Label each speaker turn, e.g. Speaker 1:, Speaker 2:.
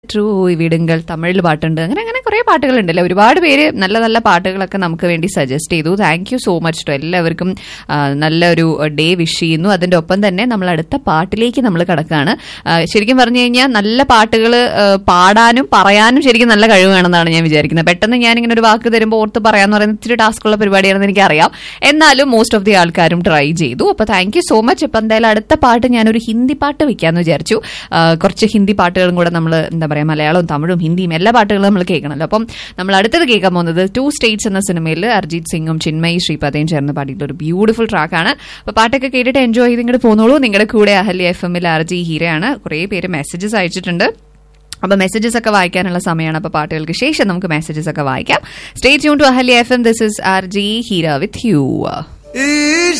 Speaker 1: true വീടുകൾ തമിഴിൽ പാട്ടുണ്ട് അങ്ങനെ അങ്ങനെ കുറെ പാട്ടുകളുണ്ടല്ലേ ഒരുപാട് പേര് നല്ല നല്ല പാട്ടുകളൊക്കെ നമുക്ക് വേണ്ടി സജസ്റ്റ് ചെയ്തു thank you so much to എല്ലാവർക്കും ആ, നല്ലൊരു ഡേ വിഷ് ചെയ്യുന്നു അതിന്റെ ഒപ്പം തന്നെ നമ്മൾ അടുത്ത പാട്ടിലേക്ക് നമ്മൾ കിടക്കുകയാണ് ആ, ശരിക്കും പറഞ്ഞു കഴിഞ്ഞാൽ നല്ല പാട്ടുകൾ പാടാനും പറയാനും ശരിക്കും നല്ല കഴിവ് വേണമെന്നാണ് ഞാൻ വിചാരിക്കുന്നത് പെട്ടെന്ന് ഞാൻ ഇങ്ങനെ ഒരു വാക്ക് തരുമ്പോൾ ഓർത്ത് പറയാന്ന് പറയുന്നത് ഇത്തിരി ടാസ്കുള്ള പരിപാടിയാണെന്ന് എനിക്കറിയാം എന്നാലും മോസ്റ്റ് ഓഫ് ദി ആൾക്കാരും ട്രൈ ചെയ്തു അപ്പൊ താങ്ക് യു സോ മച്ച് ഇപ്പൊ എന്തായാലും അടുത്ത പാട്ട് ഞാനൊരു ഹിന്ദി പാട്ട് വെക്കാന്ന് വിചാരിച്ചു ആ, കുറച്ച് ഹിന്ദി പാട്ടുകളും കൂടെ നമ്മൾ എന്താ പറയാ മലയാളവും തമിഴും ഹിന്ദിയും എല്ലാ പാട്ടുകളും നമ്മൾ കേൾക്കണമല്ലോ അപ്പം നമ്മൾ അടുത്തത് കേൾക്കാൻ പോകുന്നത് ടു സ്റ്റേറ്റ്സ് എന്ന സിനിമയിൽ അർജിത് സിംഗും ചിന്മയി ശ്രീപതയും ചേർന്ന് പാടിയിട്ടുള്ള ഒരു ബ്യൂട്ടിഫുൾ ട്രാക്കാണ് അപ്പൊ പാട്ടൊക്കെ കേട്ടിട്ട് എൻജോയ് ചെയ്ത് ഇങ്ങോട്ട് പോന്നോളൂ നിങ്ങളുടെ കൂടെ അഹല്യ എഫ് എമ്മിൽ അർജി ഹീരയാണ് കുറേ പേര് മെസ്സേജസ് അയച്ചിട്ടുണ്ട് അപ്പൊ മെസ്സേജസ് ഒക്കെ വായിക്കാനുള്ള സമയമാണ് അപ്പൊ പാട്ടുകൾക്ക് ശേഷം നമുക്ക് മെസ്സേജസ് ഒക്കെ വായിക്കാം stay tune to Ahalya F M this is R G Heera with U